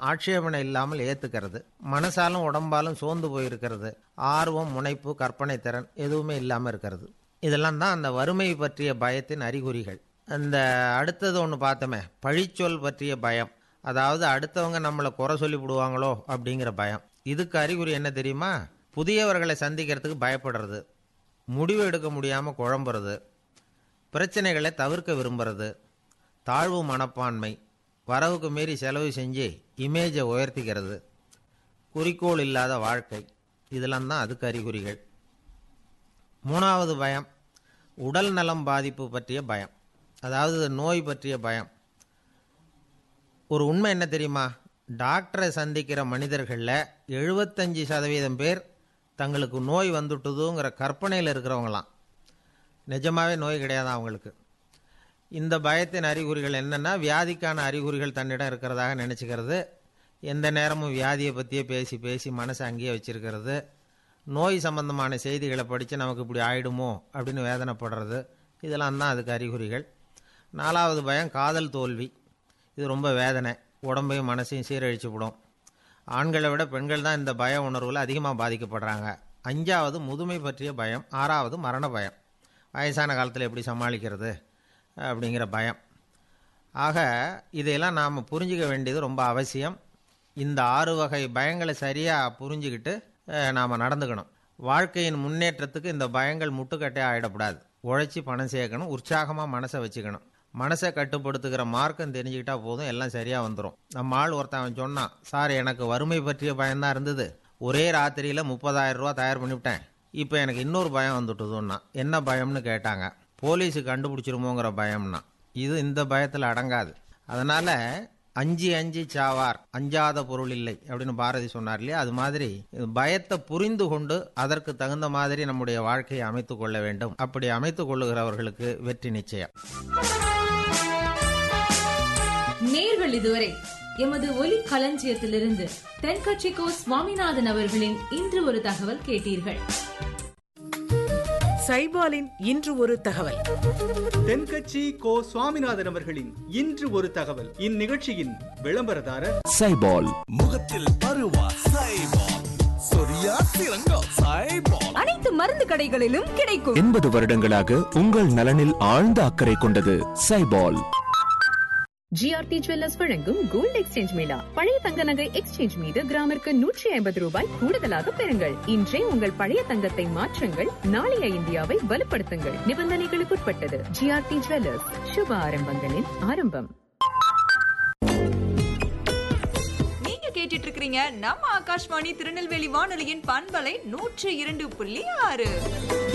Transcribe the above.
ஆட்சேபனை இல்லாமல் ஏற்றுக்கிறது மனசாலும் உடம்பாலும் சோர்ந்து போயிருக்கிறது ஆர்வம் முனைப்பு கற்பனை திறன் எதுவுமே இல்லாமல் இருக்கிறது இதெல்லாம் தான் அந்த வறுமை பற்றிய பயத்தின் அறிகுறிகள் அந்த அடுத்தது ஒன்று பார்த்தோமே பழிச்சொல் பற்றிய பயம் அதாவது அடுத்தவங்க நம்மளை குறை சொல்லி விடுவாங்களோ அப்படிங்கிற பயம் இதுக்கு அறிகுறி என்ன தெரியுமா புதியவர்களை சந்திக்கிறதுக்கு பயப்படுறது முடிவு எடுக்க முடியாமல் குழம்புறது பிரச்சனைகளை தவிர்க்க விரும்புறது தாழ்வு மனப்பான்மை வரவுக்கு மீறி செலவு செஞ்சு இமேஜை உயர்த்திக்கிறது குறிக்கோள் இல்லாத வாழ்க்கை இதெல்லாம் தான் அதுக்கு அறிகுறிகள் மூணாவது பயம் உடல் நலம் பாதிப்பு பற்றிய பயம் அதாவது நோய் பற்றிய பயம் ஒரு உண்மை என்ன தெரியுமா டாக்டரை சந்திக்கிற மனிதர்களில் எழுபத்தஞ்சி சதவீதம் பேர் தங்களுக்கு நோய் வந்துட்டுதுங்கிற கற்பனையில் இருக்கிறவங்களாம் நிஜமாவே நோய் கிடையாது அவங்களுக்கு இந்த பயத்தின் அறிகுறிகள் என்னென்னா வியாதிக்கான அறிகுறிகள் தன்னிடம் இருக்கிறதாக நினச்சிக்கிறது எந்த நேரமும் வியாதியை பற்றியே பேசி பேசி மனசை அங்கேயே வச்சிருக்கிறது நோய் சம்பந்தமான செய்திகளை படித்து நமக்கு இப்படி ஆயிடுமோ அப்படின்னு வேதனைப்படுறது இதெல்லாம் தான் அதுக்கு அறிகுறிகள் நாலாவது பயம் காதல் தோல்வி இது ரொம்ப வேதனை உடம்பையும் மனசையும் சீரழிச்சு விடும் ஆண்களை விட பெண்கள் தான் இந்த பய உணர்வில் அதிகமாக பாதிக்கப்படுறாங்க அஞ்சாவது முதுமை பற்றிய பயம் ஆறாவது மரண பயம் வயசான காலத்தில் எப்படி சமாளிக்கிறது அப்படிங்கிற பயம் ஆக இதையெல்லாம் நாம் புரிஞ்சிக்க வேண்டியது ரொம்ப அவசியம் இந்த ஆறு வகை பயங்களை சரியாக புரிஞ்சுக்கிட்டு நாம் நடந்துக்கணும் வாழ்க்கையின் முன்னேற்றத்துக்கு இந்த பயங்கள் முட்டுக்கட்டே ஆகிடக்கூடாது உழைச்சி பணம் சேர்க்கணும் உற்சாகமாக மனசை வச்சுக்கணும் மனசை கட்டுப்படுத்துகிற மார்க்கம் தெரிஞ்சுக்கிட்டா போதும் எல்லாம் சரியாக வந்துடும் நம்ம ஆள் ஒருத்தன் அவன் சொன்னான் சார் எனக்கு வறுமை பற்றிய பயம்தான் இருந்தது ஒரே ராத்திரியில் முப்பதாயிரம் ரூபா தயார் பண்ணிவிட்டேன் இப்போ எனக்கு இன்னொரு பயம் வந்துட்டுதுன்னா என்ன பயம்னு கேட்டாங்க போலீஸு கண்டுபிடிச்சிருமோங்கிற பயம்னா இது இந்த பயத்தில் அடங்காது அதனால் அஞ்சு அஞ்சு சாவார் அஞ்சாத பொருள் இல்லை அப்படின்னு பாரதி சொன்னார் இல்லையா அது மாதிரி பயத்தை புரிந்து கொண்டு அதற்கு தகுந்த மாதிரி நம்முடைய வாழ்க்கையை அமைத்து கொள்ள வேண்டும் அப்படி அமைத்து கொள்ளுகிறவர்களுக்கு வெற்றி நிச்சயம் நேர்கள் இதுவரை எமது ஒலி களஞ்சியத்திலிருந்து தென்கட்சிக்கோ சுவாமிநாதன் அவர்களின் இன்று ஒரு தகவல் கேட்டீர்கள் சைபாலின் இன்று ஒரு தகவல் தென்கட்சி கோ சுவாமிநாதன் அவர்களின் இன்று ஒரு தகவல் இந்நிகழ்ச்சியின் விளம்பரதாரர் சைபால் முகத்தில் பருவா சைபால் சொரியா சிறங்கோ சைபால் அனைத்து மருந்து கடைகளிலும் கிடைக்கும் எண்பது வருடங்களாக உங்கள் நலனில் ஆழ்ந்த அக்கறை கொண்டது சைபால் ஜிஆர்டி ஜுவல்லர்ஸ் வழங்கும் கோல்டு எக்ஸ்சேஞ்ச் மேளா பழைய தங்க நகை எக்ஸ்சேஞ்ச் மீது கிராமிற்கு நூற்றி ஐம்பது ரூபாய் கூடுதலாக பெறுங்கள் இன்றே உங்கள் பழைய தங்கத்தை மாற்றுங்கள் நாளைய இந்தியாவை வலுப்படுத்துங்கள் நிபந்தனைகளுக்குட்பட்டது ஜிஆர்டி ஜுவல்லர்ஸ் சுப ஆரம்பங்களின் ஆரம்பம் நீங்க கேட்டுட்டு இருக்கிறீங்க நம்ம ஆகாஷ்வாணி திருநெல்வேலி வானொலியின் பண்பலை நூற்று இரண்டு புள்ளி ஆறு